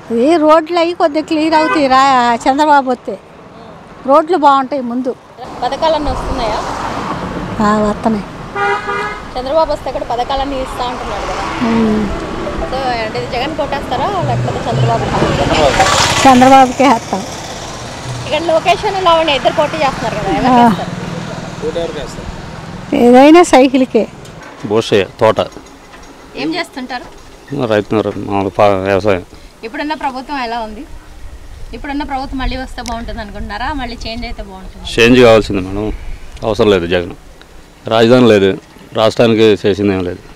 ఈ రోడ్లు అవి కొద్దిగా క్లియర్ అవుతాయి రా చంద్రబాబు వస్తే రోడ్లు బాగుంటాయి ముందు పథకాలన్నీ వస్తున్నాయా ఆ, వస్తున్నాయి చంద్రబాబు వస్తే కూడా పథకాలన్నీ ఇస్తా అంటున్నాడు కదా ఉమ్. సో అంటే ఇది జగన్ కొట్టేస్తారా లేకపోతే చంద్రబాబు చంద్రబాబుకే వేస్తాం ఇక్కడ లొకేషన్ లావణ్య ఇద్దరు పోటీ చేస్తున్నారు కదా ఎవరికి వేస్తారు? ఏదైనా సైకిల్కే బోషయ్య తోట ఏం చేస్తుంటారు రైతు మామూలు పా- వ్యవసాయం ఇప్పుడున్న ప్రభుత్వం ఎలా ఉంది ఇప్పుడున్న ప్రభుత్వం మళ్ళీ వస్తే బాగుంటుంది అనుకుంటున్నారా మళ్ళీ చేంజ్ అయితే బాగుంటుంది చేంజ్ కావాల్సింది మేడం అవసరం లేదు జగన్ రాజధాని లేదు రాష్ట్రానికి చేసింది ఏం లేదు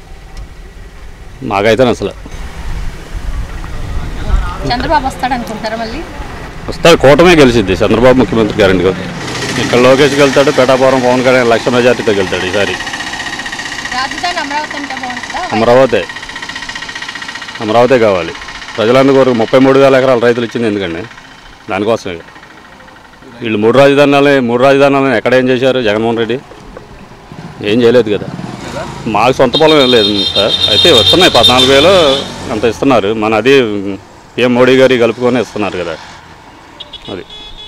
మాకైతే అసలు చంద్రబాబు వస్తాడు అనుకుంటారా మళ్ళీ వస్తాడు కూటమే గెలిచింది చంద్రబాబు ముఖ్యమంత్రి గ్యారంటీ ఇక్కడ లోకేష్ వెళ్తాడు పేటాపురం పవన్ కళ్యాణ్ లక్ష మెజార్టీతో గెలుతాడు ఈసారి రాజధాని అమరావతి అంటే బాగుంటుందా అమరావతి అమరావతి కావాలి ప్రజలందరూ కోరు ముప్పై మూడు వేల ఎకరాల రైతులు ఇచ్చింది ఎందుకండి దానికోసమే ఇక. వీళ్ళు మూడు రాజధానులని మూడు రాజధానులను ఎక్కడ ఏం చేశారు జగన్మోహన్ రెడ్డి ఏం చేయలేదు కదా మాకు సొంత పొలం ఏం లేదు సార్ అయితే వస్తున్నాయి పద్నాలుగు వేలు అంత ఇస్తున్నారు మన అది పిఎం మోడీ గారి కలుపుకొని ఇస్తున్నారు కదా అది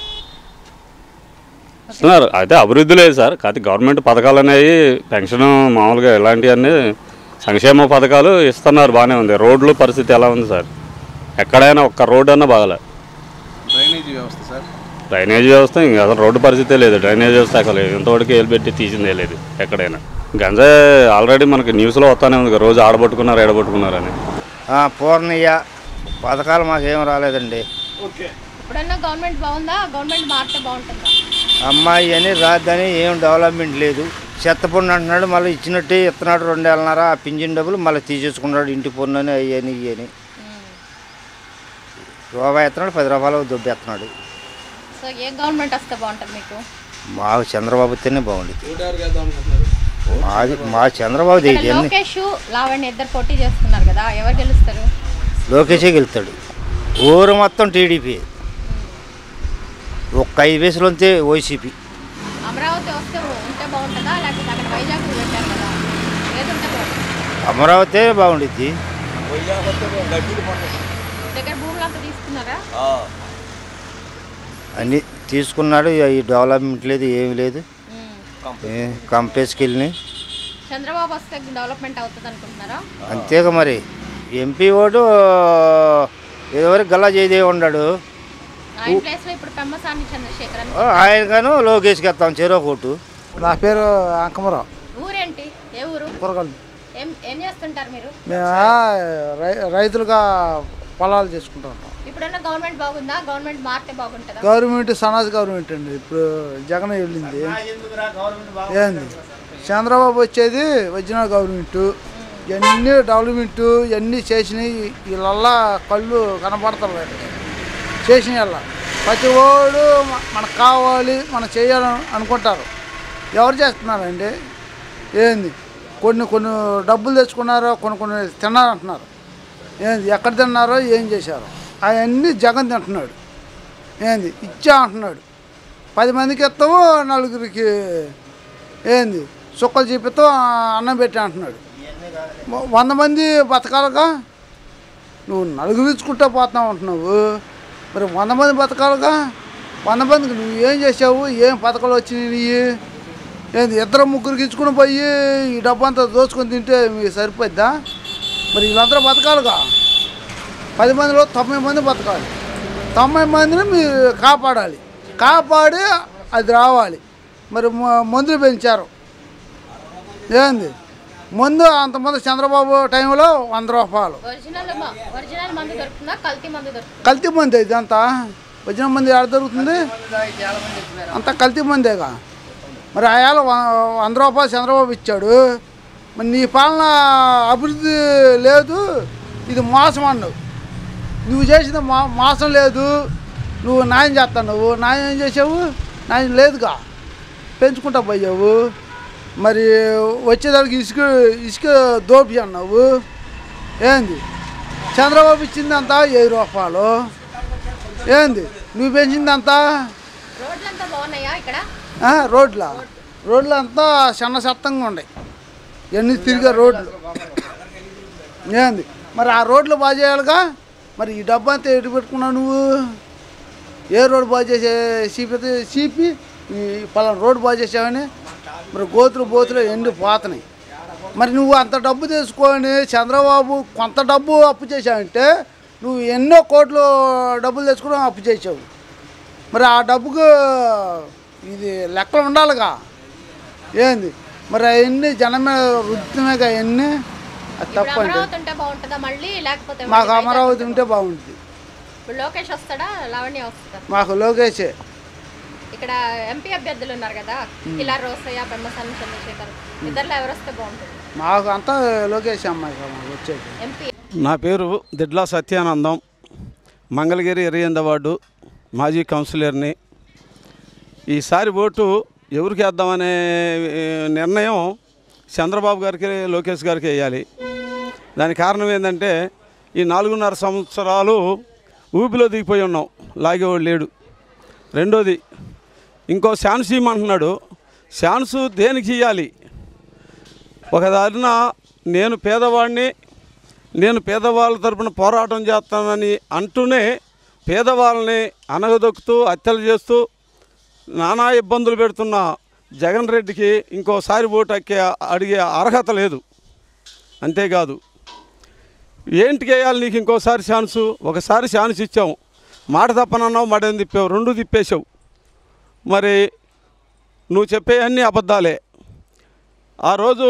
ఇస్తున్నారు అయితే అభివృద్ధి లేదు సార్ కాకపోతే గవర్నమెంట్ పథకాలు అనేవి పెన్షన్ మామూలుగా ఇలాంటివన్నీ సంక్షేమ పథకాలు ఇస్తున్నారు బాగానే ఉంది రోడ్లు పరిస్థితి ఎలా ఉంది సార్ ఎక్కడైనా ఒక్క రోడ్డు అన్నా బాగలే డ్రైనేజీ వ్యవస్థ సార్ డ్రైనేజ్ వ్యవస్థ ఇంకా అసలు రోడ్డు పరిస్థితే లేదు డ్రైనేజ్ వ్యవస్థ అసలు ఇంతవరకు ఏలు పెట్టి తీసిందే లేదు ఎక్కడైనా గంజాయి ఆల్రెడీ మనకి న్యూస్లో వస్తానే ఉంది కదా, రోజు ఆడబట్టుకున్నారు ఎడబట్టుకున్నారని ఆ, పూర్ణయ్య పథకాలు మాకేం రాలేదండి ఇప్పుడున్న గవర్నమెంట్ బాగుందా గవర్నమెంట్ మారితే బాగుంటుందా అమ్మాయి అని రాద్దని ఏం డెవలప్మెంట్ లేదు చెత్త పన్ను అంటున్నాడు మళ్ళీ ఇచ్చినట్టే ఇస్తున్నాడు రెండు వేలన్నర ఆ పింఛన్ డబ్బులు మళ్ళీ తీసేసుకున్నాడు ఇంటి పన్ను అని అయ్యని ఇయ్యని రూపాయి ఎత్తున్నాడు పది రూపాయలు దొబ్బెత్తున్నాడు సో ఏ గవర్నమెంట్ వస్తే బాగుంటుంది మీకు మాకు చంద్రబాబు వస్తేనే బాగుండేది నూట ఎవరికి వేద్దాం అనుకుంటున్నారు మాది మా చంద్రబాబు ఇక్కడ ఇవన్నీ లోకేష్ లావణ్య ఇద్దరు పోటీ చేస్తున్నారు కదా ఎవరు గెలుస్తారు లోకేషే గెలుస్తాడు ఊరు మొత్తం టీడీపీ ఒక్క ఐదు వేసులు అంతే వైసీపీ అమరావతి వస్తే ఉంటే బాగుంటుందా లేకపోతే అక్కడ వైజాగ్ పెట్టారు కదా ఏది ఉంటే బాగుంటుంది అమరావతి బాగుండిద్ది దగ్గర భూములు అంతా తీసుకున్నారా అన్నీ తీసుకున్నాడు ఈ డెవలప్మెంట్ లేదు ఏమి లేదు ఉమ్. కంపేస్కి వెళ్ళి చంద్రబాబు వస్తే డెవలప్మెంట్ అవుతుంది అనుకుంటున్నారా అంతేగా మరి ఎంపీ ఓటు ఇదివరకు గల్లా జయదే ఉన్నాడు ఆయన ప్లేస్ లో ఇప్పుడు పెమ్మసాని చంద్రశేఖర్ అని ఆయన గాను లోకేష్కి ఎత్తాం చెరో ఓటు నా పేరు అంకమరావు ఊరేంటి ఏ ఊరు కూరగాయలు ఏం ఏం చేస్తుంటారు మీరు మేము రై రైతులుగా పొలాలు చేసుకుంటూ ఉంటాం ఇప్పుడున్న గవర్నమెంట్ బాగుందా గవర్నమెంట్ మారితే బాగుంటుందా గవర్నమెంట్ సనాజ్ గవర్నమెంట్ అండి ఇప్పుడు జగన్ వెళ్ళింది ఏంది చంద్రబాబు వచ్చేది వచ్చిన గవర్నమెంట్ ఇవన్నీ డెవలప్మెంట్ ఇవన్నీ చేసినాయి వీళ్ళల్లా కళ్ళు కనపడతలేదు చేసిన వాళ్ళ ప్రతి ఓడు మ- మనకు కావాలి మనం చేయాలని అనుకుంటారు ఎవరు చేస్తున్నారండి ఏంది కొన్ని కొన్ని డబ్బులు తెచ్చుకున్నారో కొన్ని కొన్ని తిన్నారంటున్నారు ఏంది ఎక్కడ తిన్నారో ఏం చేశారో అవన్నీ జగన్ తింటున్నాడు ఏంది ఇచ్చా అంటున్నాడు పది మందికి ఇస్తాము నలుగురికి ఏంది సుక్కలు చూపిస్తాం అన్నం పెట్టి అంటున్నాడు వ- వంద మంది బతకాలగా నువ్వు నలుగురు ఇచ్చుకుంటా పోతున్నావు అంటున్నావు మరి వంద మంది బతకాలగా వంద మందికి నువ్వు ఏం చేసావు ఏం పథకాలు వచ్చినాయి నీవి ఏంది ఇద్దరు ముగ్గురికి ఇచ్చుకుని పోయి ఈ డబ్బు అంతా దోచుకొని తింటే మీకు సరిపోద్దా మరి వీళ్ళందరూ బతకాలిగా పది మందిలో తొంభై మంది బతకాలి తొంభై మందిని మీరు కాపాడాలి కాపాడి అది రావాలి మరి మ- మందులు పెంచారు ఏంది ముందు అంతమంది చంద్రబాబు టైంలో వంద రూపాయలు ఒరిజినల్ మ- ఒరిజినల్ మందు దొరుకుతుందా కల్తీ మందు దొరుకుతుందా కల్తీ మంది ఇదంతా వచ్చిన మంది ఎక్కడ దొరుకుతుంది అంతా కల్తీ మందేగా మరి ఆయాల వంద రూపాయలు చంద్రబాబు ఇచ్చాడు మరి నీ పాలన అభివృద్ధి లేదు ఇది మోసం అన్నావు నువ్వు చేసిన మో మోసం లేదు నువ్వు న్యాయం చేస్తావు నువ్వు న్యాయం ఏం చేసావు న్యాయం లేదుగా పెంచుకుంటా పోయావు మరి వచ్చేదానికి ఇసుక ఇసుక దోపి అన్నావు ఏంది చంద్రబాబు ఇచ్చిందంతా వెయ్యి రూపాయలు ఏంది నువ్వు పెంచిందంతా రోడ్లంతా బాగున్నాయా ఇక్కడ ఆ, రోడ్ల రోడ్లు అంతా సన్న సత్తంగా ఉన్నాయి ఇవన్నీ తిరిగే రోడ్లు ఏంది మరి ఆ రోడ్లు బాగా చేయాలిగా మరి ఈ డబ్బు అంతా ఎటు పెట్టుకున్నావు నువ్వు ఏ రోడ్డు బాగు చేసే చీపితే చీపి ఈ పలానా రోడ్డు బాగు చేసావని మరి గోతులు బోతులు ఎండి పోతున్నాయి మరి నువ్వు అంత డబ్బు తీసుకొని చంద్రబాబు కొంత డబ్బు అప్పు చేసావంటే నువ్వు ఎన్నో కోట్లు డబ్బులు తెచ్చుకుని అప్పు చేసావు మరి ఆ డబ్బుకు ఇది లెక్కలు ఉండాలిగా ఏంది మరి అవన్నీ జనం మీద రుద్దుమేగా అవన్నీ అది ఇప్పుడు తప్పండి అమరావతి ఉంటే బాగుంటుందా మళ్ళీ లేకపోతే మాకు మళ్ళీ అమరావతి ఉంటే బాగుంటుంది ఇప్పుడు లోకేష్ వస్తాడా లావణ్య వస్తుందా మాకు లోకేషే ఇక్కడ ఎంపీ అభ్యర్థులు ఉన్నారు కదా కిలార్ రోసయ్య పెమ్మసాని చంద్రశేఖర్ ఇద్దరులో ఎవరు వస్తే బాగుంటుంది మాకు అంతా లోకేష్ అమ్మాయి కదా మాకు వచ్చేది ఎంపీ నా పేరు దిడ్లా సత్యానందం మంగళగిరి ఎరియంద వార్డు మాజీ కౌన్సిలర్ని ఈసారి ఓటు ఎవరికి వేద్దామనే ఏ, నిర్ణయం చంద్రబాబు గారికి లోకేష్ గారికి వేయాలి దానికి కారణం ఏంటంటే ఈ నాలుగున్నర సంవత్సరాలు ఊపిలో దిగిపోయి ఉన్నాం లాగేవాడు లేడు రెండోది ఇంకో ఛాన్స్ ఇవ్వమంటున్నాడు ఛాన్స్ దేనికి ఇవ్వాలి ఒక దారిన నేను పేదవాడిని నేను పేదవాళ్ళ తరపున పోరాటం చేస్తానని అంటూనే పేదవాళ్ళని అనగదొక్కుతూ హత్యలు చేస్తూ నానా ఇబ్బందులు పెడుతున్న జగన్ రెడ్డికి ఇంకోసారి ఓటు అక్కే అడిగే అర్హత లేదు అంతేకాదు ఏంటికి వేయాలి నీకు ఇంకోసారి ఛాన్సు ఒకసారి ఛాన్స్ ఇచ్చాము మాట తప్పనన్నావు మడని తిప్పావు రెండు తిప్పేశావు మరి నువ్వు చెప్పే అన్నీ అబద్ధాలే ఆ రోజు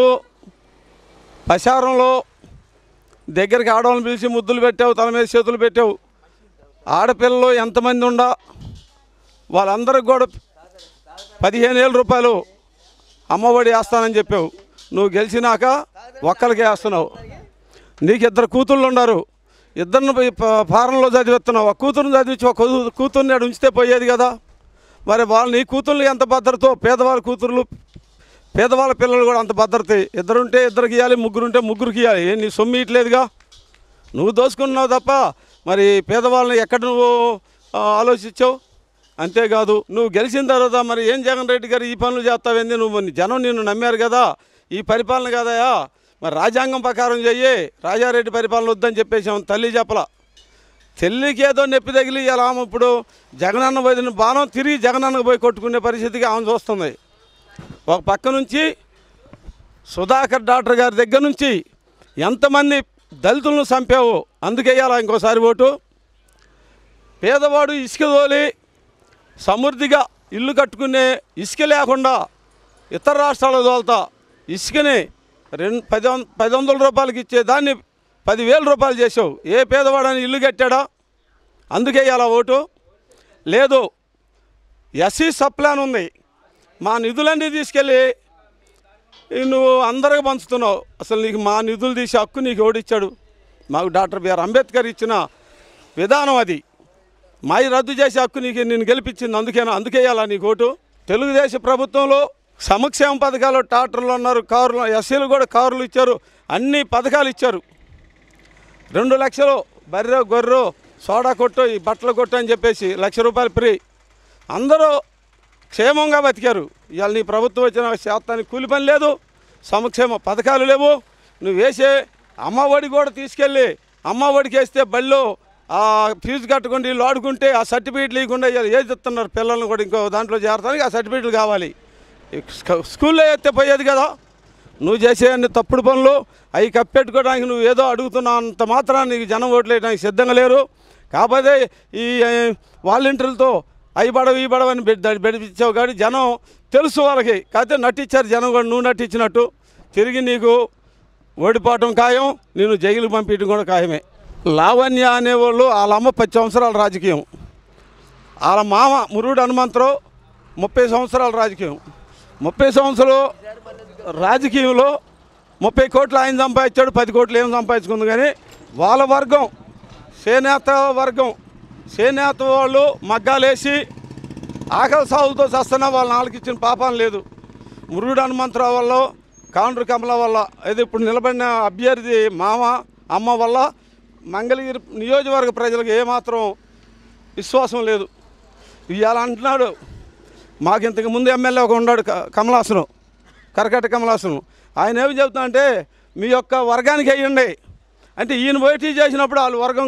ప్రచారంలో దగ్గరికి ఆడవాళ్ళని పిలిచి ముద్దులు పెట్టావు తల మీద చేతులు పెట్టావు ఆడపిల్లలు ఎంతమంది ఉండా వాళ్ళందరికి కూడా పదిహేను వేల రూపాయలు అమ్మఒడి వేస్తానని చెప్పావు నువ్వు గెలిచినాక ఒక్కరికి వేస్తున్నావు నీకు ఇద్దరు కూతుళ్ళు ఉన్నారు ఇద్దరిని పోయి ప- ఫారంలో చదివిస్తున్నావు ఒక కూతురుని చదివించి ఒక కూ- కూతుర్ని ఆడ ఉంచితే పోయేది కదా మరి వాళ్ళు నీ కూతుర్లు ఎంత భద్రతో పేదవాళ్ళ కూతుర్లు పేదవాళ్ళ పిల్లలు కూడా అంత భద్రత ఇద్దరుంటే ఇద్దరికి ఇవ్వాలి ముగ్గురుంటే ముగ్గురికి ఇవ్వాలి ఏం నీ సొమ్ము ఇట్లేదుగా నువ్వు దోసుకున్నావు తప్ప మరి పేదవాళ్ళని ఎక్కడ నువ్వు ఆ, ఆలోచించావు అంతేకాదు నువ్వు గెలిచిన తర్వాత మరి ఏం జగన్ రెడ్డి గారు ఈ పనులు చేస్తావేంది నువ్వు నీ జనం నిన్ను నమ్మారు కదా ఈ పరిపాలన కదయా మరి రాజ్యాంగం ప్రకారం చెయ్యి రాజారెడ్డి పరిపాలన వద్దని చెప్పేసాం తల్లి చెప్పలా చెల్లికి ఏదో నొప్పి తగిలి ఇలా ఆమె ఇప్పుడు జగనన్న వదిలిన బాణం తిరిగి జగనన్నకు పోయి కొట్టుకునే పరిస్థితికి ఆమె చూస్తుంది ఒక పక్క నుంచి సుధాకర్ డాక్టర్ గారి దగ్గర నుంచి ఎంతమంది దళితులను చంపావు అందుకేయాలా ఇంకోసారి ఓటు పేదవాడు ఇసుక తోలి సమృద్ధిగా ఇల్లు కట్టుకునే ఇసుక లేకుండా ఇతర రాష్ట్రాలకు తోలుతా ఇసుకని రెండు పది వం- పది వందల రూపాయలకి ఇచ్చే దాన్ని పదివేల రూపాయలు చేసావు ఏ పేదవాడని ఇల్లు కట్టాడా అందుకే ఇలా ఓటు లేదు ఎస్సీ సప్లాన్ ఉంది మా నిధులన్నీ తీసుకెళ్ళి ఈ నువ్వు అందరికి పంచుతున్నావు అసలు నీకు మా నిధులు తీసే హక్కు నీకు ఎవడిచ్చాడు మాకు డాక్టర్ బిఆర్ అంబేద్కర్ ఇచ్చిన విధానం అది మాయి రద్దు చేసే హక్కు నీకు నేను గెలిపించింది అందుకేనా అందుకే అలా నీకు ఓటు తెలుగుదేశం ప్రభుత్వంలో సంక్షేమ పథకాలు ట్రాక్టర్లు ఉన్నారు కారులు ఎస్సీలు కూడా కారులు ఇచ్చారు అన్ని పథకాలు ఇచ్చారు రెండు లక్షలు బర్రె గొర్రె సోడా కొట్టు ఈ బట్టల కొట్టు అని చెప్పేసి లక్ష రూపాయలు ఫ్రీ అందరూ క్షేమంగా బతికారు ఇవాళ నీ ప్రభుత్వం వచ్చిన శాతానికి కూలి పని లేదు సంక్షేమ పథకాలు లేవు నువ్వు వేసే అమ్మఒడి కూడా తీసుకెళ్ళి అమ్మఒడికి వేస్తే బళ్ళో ఆ ఫీజు కట్టుకుని వీళ్ళు ఆడుకుంటే ఆ సర్టిఫికేట్ లేకుండా ఇవాళ ఏది ఇస్తున్నారు పిల్లల్ని కూడా ఇంకో దాంట్లో చేరడానికి ఆ సర్టిఫికేట్లు కావాలి ఈ స్కూ- స్కూల్లో వేస్తే పోయేది కదా నువ్వు చేసే అన్ని తప్పుడు పనులు అవి కప్పెట్టుకోవడానికి నువ్వు ఏదో అడుగుతున్నా అంత మాత్రం నీకు జనం ఓట్లు వేయడానికి సిద్ధంగా లేరు కాకపోతే ఈ వాలంటీర్లతో అవి పడవ ఈ పడవ అని బెడ్ బెడిపించావు కానీ జనం తెలుసు వాళ్ళకి కాకపోతే నటించారు జనం కూడా నువ్వు నటించినట్టు తిరిగి నీకు ఓడిపోవటం ఖాయం నేను జైలు పంపించడం కూడా ఖాయమే లావణ్య అనేవాళ్ళు వాళ్ళ అమ్మ పది సంవత్సరాల రాజకీయం వాళ్ళ మామ మురుడు హనుమంతరావు ముప్పై సంవత్సరాల రాజకీయం ముప్పై సంవత్సరాలు రాజకీయంలో ముప్పై కోట్లు ఆయన సంపాదించాడు పది కోట్లు ఏం సంపాదించుకుంది కానీ వాళ్ళ వర్గం చేనేత వర్గం చేనేత వాళ్ళు మగ్గాలేసి ఆకలి సాగులతో చస్తున్నా వాళ్ళ నాలుగు ఇచ్చిన పాపం లేదు మురుగుడు హనుమంతరావు వల్ల కాండ్రు కమల వల్ల ఇది ఇప్పుడు నిలబడిన అభ్యర్థి మామ అమ్మ వల్ల మంగళగిరి నియోజకవర్గ ప్రజలకు ఏమాత్రం విశ్వాసం లేదు ఇవాళ అంటున్నాడు మాకు ఇంతకు ముందు ఎమ్మెల్యే ఒక ఉన్నాడు క- కమలాసనం కరకట్ట కమలాసనం ఆయన ఏమి చెబుతా అంటే మీ యొక్క వర్గానికి అయ్యండి అంటే ఈయన పోటీ చేసినప్పుడు వాళ్ళు వర్గం కాదు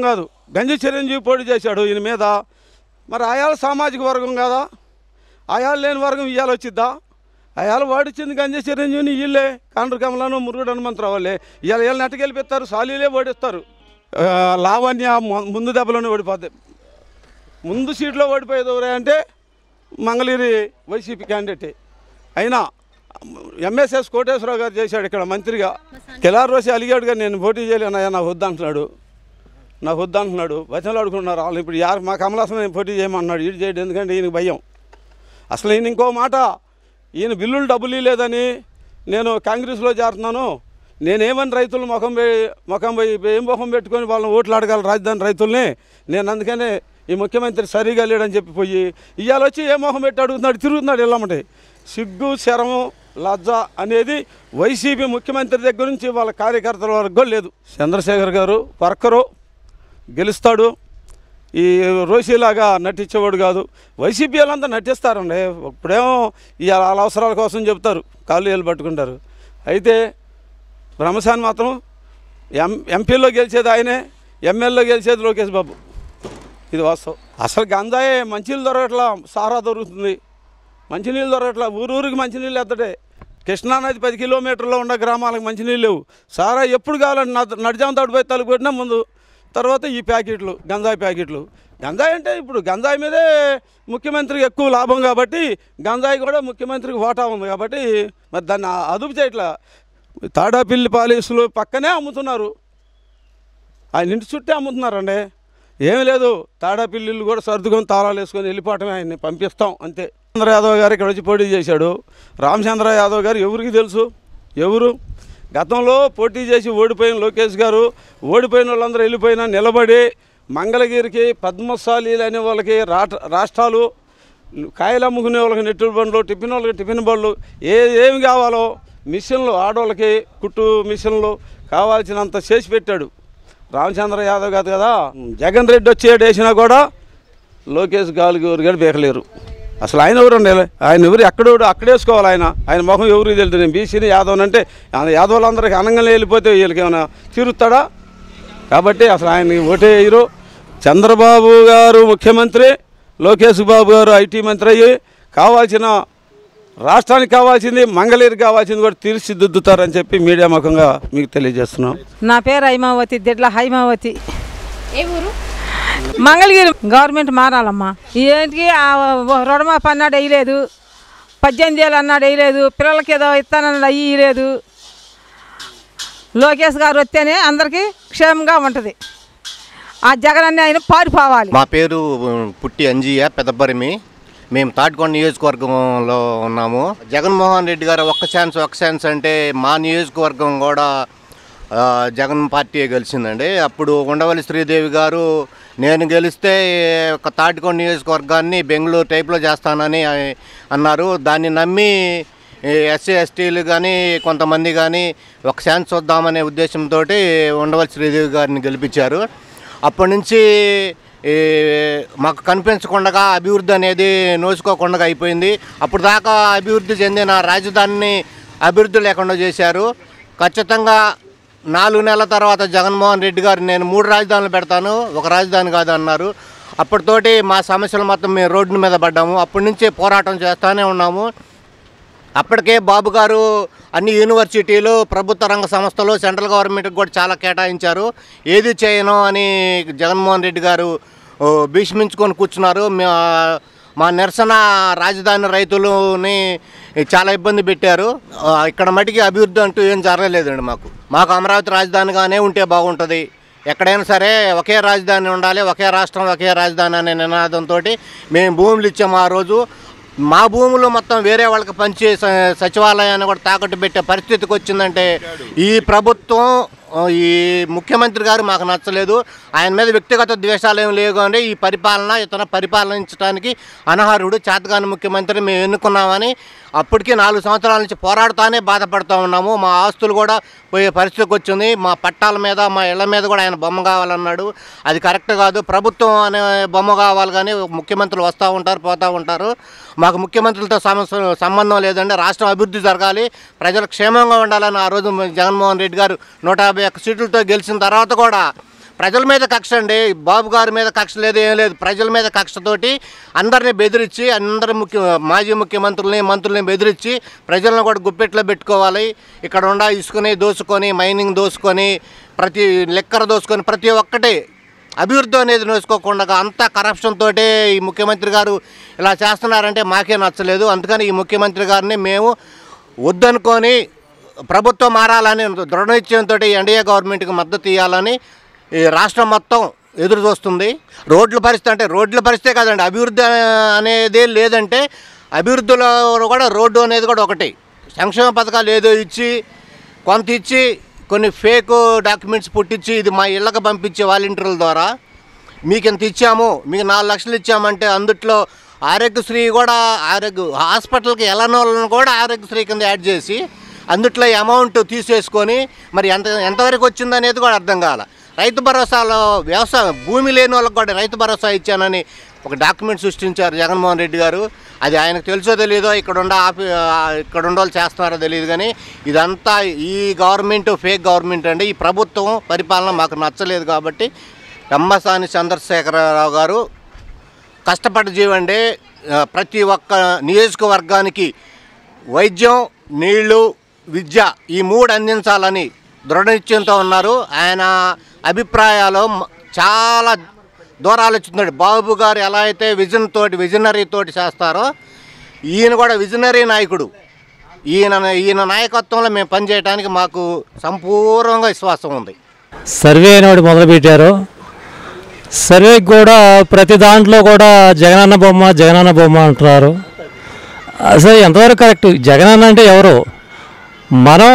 గంజి చిరంజీవి పోటీ చేశాడు ఈయన మీద మరి ఆయాల సామాజిక వర్గం కదా ఆయాలు లేని వర్గం ఇవాళ వచ్చిద్దా ఆయాలు వాడిచ్చింది గంజి చిరంజీవిని వీళ్ళే కాండ్రు కమలను మురుగుడు హనుమంతరావు వాళ్ళే ఇవాళ వీళ్ళు నెట్టకెళ్ళిపోతారు సాలీలే ఓడిస్తారు ఆ, లావణ్య ము- ముందు దెబ్బలోనే ఓడిపోద్ది ముందు సీట్లో ఓడిపోయేది ఎవరే అంటే మంగళగిరి వైసీపీ క్యాండిడేటే అయినా ఎంఎస్ఎస్ కోటేశ్వరరావు గారు చేశాడు ఇక్కడ మంత్రిగా కిలార్ రోసి అలిగాడుగా నేను పోటీ చేయలేను అయ్యా నాకు వద్దు అంటున్నాడు నాకు వద్దు అంటున్నాడు వచనాలు ఆడుకున్నారు వాళ్ళు ఇప్పుడు యారు మా కమలాసం నేను పోటీ చేయమన్నాడు ఈడు చేయడు ఎందుకంటే ఈయనకి భయం అసలు ఈయన ఇంకో మాట ఈయన బిల్లులు డబ్బులు లేదని నేను కాంగ్రెస్లో చేరుతున్నాను నేనేమని రైతులు ముఖం పోయి ముఖం పోయి ఏం ముఖం పెట్టుకొని వాళ్ళని ఓట్లు అడగాలి రాజధాని రైతుల్ని నేను అందుకనే ఈ ముఖ్యమంత్రి సరిగా లేడని చెప్పి పోయి ఇవాళ వచ్చి ఏ మొహం పెట్టి అడుగుతున్నాడు తిరుగుతున్నాడు ఇళ్ళమ్మటి సిగ్గు శరము లజ్జ అనేది వైసీపీ ముఖ్యమంత్రి దగ్గర నుంచి వాళ్ళ కార్యకర్తల వరకు కూడా లేదు చంద్రశేఖర్ గారు వర్కరు గెలుస్తాడు ఈ రోషిలాగా నటించేవాడు కాదు వైసీపీ వాళ్ళంతా నటిస్తారండి ఇప్పుడేమో ఈ వాళ్ళ అవసరాల కోసం చెప్తారు కాళ్ళు ఏళ్ళు పట్టుకుంటారు అయితే రమసాన్ మాత్రం ఎం ఎంపీలో గెలిచేది ఆయనే ఎమ్మెల్యేలో గెలిచేది లోకేష్ బాబు ఇది వాస్తవం అసలు గంజాయే మంచినీళ్ళు దొరకట్లా సారా దొరుకుతుంది మంచినీళ్ళు దొరకట్లా ఊరూరికి మంచినీళ్ళు ఎత్తడే కృష్ణానది పది కిలోమీటర్లో ఉన్న గ్రామాలకు మంచినీళ్ళు లేవు సారా ఎప్పుడు కావాలంటే నడ్- నడిజాం తడిపోయి తలుపు పెట్టినా ముందు తర్వాత ఈ ప్యాకెట్లు గంజాయి ప్యాకెట్లు గంజాయి అంటే ఇప్పుడు గంజాయి మీదే ముఖ్యమంత్రికి ఎక్కువ లాభం కాబట్టి గంజాయి కూడా ముఖ్యమంత్రికి వాటా ఉంది కాబట్టి మరి దాన్ని అదుపు చేయట్లా తాడాపిల్లి పాలీసులు పక్కనే అమ్ముతున్నారు ఆయన ఇంటి చుట్టే అమ్ముతున్నారండి ఏమీ లేదు తాడాపిల్లిళ్ళు కూడా సర్దుకొని తాళాలు వేసుకొని వెళ్ళిపోవటమే ఆయన్ని పంపిస్తాం అంతే చంద్ర యాదవ్ గారు ఇక్కడ వచ్చి పోటీ చేశాడు రామచంద్ర యాదవ్ గారు ఎవరికి తెలుసు ఎవరు గతంలో పోటీ చేసి ఓడిపోయిన లోకేష్ గారు ఓడిపోయిన వాళ్ళందరూ వెళ్ళిపోయినా నిలబడి మంగళగిరికి పద్మశాలీలు అనే వాళ్ళకి రాట రాష్ట్రాలు కాయలు అమ్ముకునే వాళ్ళకి నెట్టుల బండ్లు టిఫిన్ వాళ్ళకి టిఫిన్ బండ్లు ఏ ఏమి కావాలో మిషన్లు ఆడవాళ్ళకి కుట్టు మిషన్లు కావాల్సినంత చేసి పెట్టాడు రామచంద్ర యాదవ్ కాదు కదా జగన్ రెడ్డి వచ్చి ఏడు వేసినా కూడా లోకేష్ గాలికి ఎవరు కూడా బీకలేరు అసలు ఆయన ఎవరు అండి ఆయన ఎవరు ఎక్కడోడు అక్కడేసుకోవాలి ఆయన ఆయన ముఖం ఎవరికి తెలుసు నేను బీసీని యాదవ్ అంటే ఆయన యాదవులందరికీ అనంగా వెళ్ళిపోతే వీళ్ళకి ఏమైనా తీరుస్తాడా కాబట్టి అసలు ఆయన ఓటే వేయరు చంద్రబాబు గారు ముఖ్యమంత్రి లోకేష్ బాబు గారు ఐటీ మంత్రి అయ్యి కావాల్సిన రాష్ట్రానికి కావాల్సింది మంగళగిరికి కావాల్సింది కూడా తీర్చిదిద్దుతారని చెప్పి మీడియా ముఖంగా మీకు తెలియజేస్తున్నాం నా పేరు హైమావతి దిడ్ల హైమావతి ఏ ఊరు మంగళగిరి గవర్నమెంట్ మారాలమ్మా ఏంటికి ఆ రుణమాఫీ అన్నాడు వేయలేదు పద్దెనిమిది ఏళ్ళు అన్నాడు వేయలేదు పిల్లలకి ఏదో ఇస్తానన్నాడు అయ్యి ఇయ్యలేదు లోకేష్ గారు వస్తేనే అందరికీ క్షేమంగా ఉంటుంది ఆ జగన్ అన్ని ఆయన పారిపోవాలి మా పేరు పుట్టి అంజియ పెద్దపరిమి మేము తాటికొండ నియోజకవర్గంలో ఉన్నాము జగన్మోహన్ రెడ్డి గారు ఒక్క ఛాన్స్ ఒక్క ఛాన్స్ అంటే మా నియోజకవర్గం కూడా ఆ, జగన్ పార్టీ గెలిచిందండి అప్పుడు ఉండవల్లి శ్రీదేవి గారు నేను గెలిస్తే ఒక తాటికొండ నియోజకవర్గాన్ని బెంగళూరు టైప్లో చేస్తానని ఆ- అన్నారు దాన్ని నమ్మి ఎస్సీ ఎస్టీలు కానీ కొంతమంది కానీ ఒక ఛాన్స్ చూద్దామనే ఉద్దేశంతో ఉండవల్లి శ్రీదేవి గారిని గెలిపించారు అప్పటి నుంచి ఈ, మాకు కనిపించకుండా అభివృద్ధి అనేది నోచుకోకుండా అయిపోయింది అప్పుడు దాకా అభివృద్ధి చెందిన రాజధానిని అభివృద్ధి లేకుండా చేశారు ఖచ్చితంగా నాలుగు నెలల తర్వాత జగన్మోహన్ రెడ్డి గారు నేను మూడు రాజధానులు పెడతాను ఒక రాజధాని కాదు అన్నారు అప్పటితోటి మా సమస్యలు మొత్తం మేము రోడ్డు మీద పడ్డాము అప్పటి నుంచి పోరాటం చేస్తూనే ఉన్నాము అప్పటికే బాబు గారు అన్ని యూనివర్సిటీలు ప్రభుత్వ రంగ సంస్థలు సెంట్రల్ గవర్నమెంట్కి కూడా చాలా కేటాయించారు ఏది చేయను అని జగన్మోహన్ రెడ్డి గారు ఓ, భీష్మించుకొని కూర్చున్నారు మా- మా నిరసన రాజధాని రైతులని చాలా ఇబ్బంది పెట్టారు ఆ, ఇక్కడ మటుకి అభివృద్ధి అంటూ ఏం జరగలేదండి మాకు మాకు అమరావతి రాజధానిగానే ఉంటే బాగుంటుంది ఎక్కడైనా సరే ఒకే రాజధాని ఉండాలి ఒకే రాష్ట్రం ఒకే రాజధాని అనే నినాదంతో మేము భూములు ఇచ్చాము ఆ రోజు మా భూములు మొత్తం వేరే వాళ్ళకి పంచి స- సచివాలయాన్ని కూడా తాకట్టు పెట్టే పరిస్థితికి వచ్చిందంటే ఈ ప్రభుత్వం ఆ, ఈ ముఖ్యమంత్రి గారు మాకు నచ్చలేదు ఆయన మీద వ్యక్తిగత ద్వేషాలు ఏమి లేవు కానీ ఈ పరిపాలన ఇతను పరిపాలించడానికి అనర్హుడు చేతగాని ముఖ్యమంత్రి మేము ఎన్నుకున్నామని అప్పటికి నాలుగు సంవత్సరాల నుంచి పోరాడుతానే బాధపడుతూ ఉన్నాము మా ఆస్తులు కూడా పోయే పరిస్థితికి వచ్చింది మా పట్టాల మీద మా ఇళ్ల మీద కూడా ఆయన బొమ్మ కావాలన్నాడు అది కరెక్ట్ కాదు ప్రభుత్వం అనే బొమ్మ కావాలి కానీ ముఖ్యమంత్రులు వస్తూ ఉంటారు పోతూ ఉంటారు మాకు ముఖ్యమంత్రులతో సమస్య సంబంధం లేదండి రాష్ట్రం అభివృద్ధి జరగాలి ప్రజలు క్షేమంగా ఉండాలని ఆ రోజు జగన్మోహన్ రెడ్డి గారు నూట యాభై ఒక్క సీట్లతో గెలిచిన తర్వాత కూడా ప్రజల మీద కక్ష అండి బాబు గారి మీద కక్ష లేదు ఏం లేదు ప్రజల మీద కక్షతోటి అందరినీ బెదిరించి అందరి ముఖ్య మాజీ ముఖ్యమంత్రుల్ని మంత్రుల్ని బెదిరించి ప్రజలను కూడా గుప్పెట్లో పెట్టుకోవాలి ఇక్కడ ఉండ ఇసుకుని దోసుకొని మైనింగ్ దోసుకొని ప్రతి లెక్కర దోసుకొని ప్రతి ఒక్కటి అభివృద్ధి అనేది నోసుకోకుండా అంతా కరప్షన్ తోటే ఈ ముఖ్యమంత్రి గారు ఇలా చేస్తున్నారంటే మాకే నచ్చలేదు అందుకని ఈ ముఖ్యమంత్రి గారిని మేము వద్దనుకొని ప్రభుత్వం మారాలని దృఢ నిశ్చయంతో ఎన్డీఏ గవర్నమెంట్కి మద్దతు ఇవ్వాలని ఈ రాష్ట్రం మొత్తం ఎదురు చూస్తుంది రోడ్ల పరిస్థితి అంటే రోడ్ల పరిస్థితే కాదండి అభివృద్ధి అనేది లేదంటే అభివృద్ధిలో కూడా రోడ్డు అనేది కూడా ఒకటి సంక్షేమ పథకాలు ఏదో ఇచ్చి కొంత ఇచ్చి కొన్ని ఫేక్ డాక్యుమెంట్స్ పుట్టించి ఇది మా ఇళ్ళకి పంపించే వాలంటీర్ల ద్వారా మీకు ఇంత ఇచ్చాము మీకు నాలుగు లక్షలు ఇచ్చామంటే అందుట్లో ఆరోగ్యశ్రీ కూడా ఆరోగ్య హాస్పిటల్కి వెళ్ళని వాళ్ళని కూడా ఆరోగ్యశ్రీ కింద యాడ్ చేసి అందుట్లో ఈ అమౌంట్ తీసేసుకొని మరి ఎంత ఎంతవరకు వచ్చిందనేది కూడా అర్థం కాల రైతు భరోసాలో వ్యవసాయం భూమి లేని వాళ్ళకి కూడా రైతు భరోసా ఇచ్చానని ఒక డాక్యుమెంట్ సృష్టించారు జగన్మోహన్ రెడ్డి గారు అది ఆయనకు తెలుసో తెలియదో ఇక్కడ ఉండ ఆఫీ ఇక్కడ ఉండే వాళ్ళు చేస్తున్నారో తెలియదు కానీ ఇదంతా ఈ గవర్నమెంట్ ఫేక్ గవర్నమెంట్ అండి ఈ ప్రభుత్వం పరిపాలన మాకు నచ్చలేదు కాబట్టి కమ్మసాని చంద్రశేఖరరావు గారు కష్టపడి జీవండి ఆ, ప్రతి ఒక్క నియోజకవర్గానికి వైద్యం నీళ్లు విద్య ఈ మూడు అందించాలని దృఢ నిశ్చయంతో ఉన్నారు ఆయన అభిప్రాయాలు మ- చాలా దూరాలు వచ్చిందండి బాబు గారు ఎలా అయితే విజన్ తోటి విజనరీ తోటి చేస్తారో ఈయన కూడా విజనరీ నాయకుడు ఈయన ఈయన నాయకత్వంలో మేము పనిచేయడానికి మాకు సంపూర్ణంగా విశ్వాసం ఉంది సర్వే అని ఒకటి మొదలుపెట్టారు సర్వేకి కూడా ప్రతి దాంట్లో కూడా జగనన్న బొమ్మ జగనన్న బొమ్మ అంటున్నారు అసలు ఎంతవరకు కరెక్ట్ జగనన్న అంటే ఎవరు మనం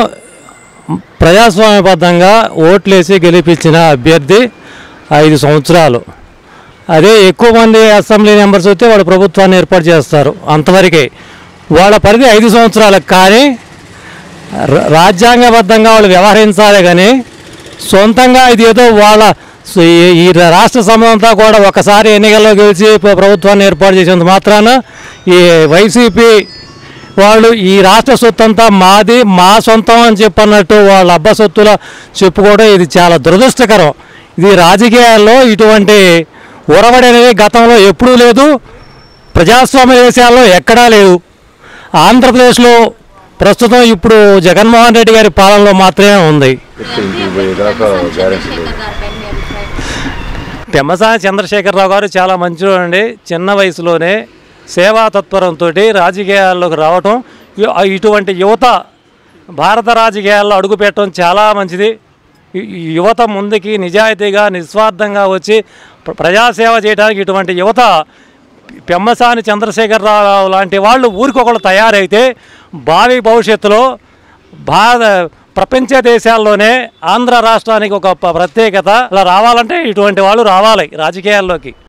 ప్రజాస్వామ్యబద్ధంగా ఓట్లేసి గెలిపించిన అభ్యర్థి ఐదు సంవత్సరాలు అదే ఎక్కువ మంది అసెంబ్లీ మెంబర్స్ వస్తే వాళ్ళు ప్రభుత్వాన్ని ఏర్పాటు చేస్తారు అంతవరకే వాళ్ళ పరిధి ఐదు సంవత్సరాలకు కానీ ర- రాజ్యాంగబద్ధంగా వాళ్ళు వ్యవహరించాలి కానీ సొంతంగా ఇది ఏదో వాళ్ళ సో ఈ- ఈ రాష్ట్ర సమయం అంతా కూడా ఒకసారి ఎన్నికల్లో గెలిచి ప్ర- ప్రభుత్వాన్ని ఏర్పాటు చేసినంత మాత్రాన ఈ వైసీపీ వాళ్ళు ఈ రాష్ట్ర సొత్తు అంతా మాది మా సొంతం అని చెప్పన్నట్టు వాళ్ళ అబ్బ సొత్తుల చెప్పుకోవడం ఇది చాలా దురదృష్టకరం ఇది రాజకీయాల్లో ఇటువంటి ఉరవడి అనేది గతంలో ఎప్పుడూ లేదు ప్రజాస్వామ్య దేశాల్లో ఎక్కడా లేదు ఆంధ్రప్రదేశ్లో ప్రస్తుతం ఇప్పుడు జగన్మోహన్ రెడ్డి గారి పాలనలో మాత్రమే ఉంది పెమ్మసాని చంద్రశేఖరరావు గారు చాలా మంచివాడు అండి చిన్న వయసులోనే సేవా తత్పరంతో రాజకీయాల్లోకి రావటం ఇ- ఇటువంటి యువత భారత రాజకీయాల్లో అడుగుపెట్టడం చాలా మంచిది ఈ- ఈ యువత ముందుకి నిజాయితీగా నిస్వార్థంగా వచ్చి ప్ర- ప్రజాసేవ చేయడానికి ఇటువంటి యువత పెమ్మసాని చంద్రశేఖరరావు లాంటి వాళ్ళు ఊరికొకళ్ళు తయారైతే భావి భవిష్యత్తులో భారత ప్రపంచ దేశాల్లోనే ఆంధ్ర రాష్ట్రానికి ఒక ప- ప్రత్యేకత ఇలా రావాలంటే ఇటువంటి వాళ్ళు రావాలి రాజకీయాల్లోకి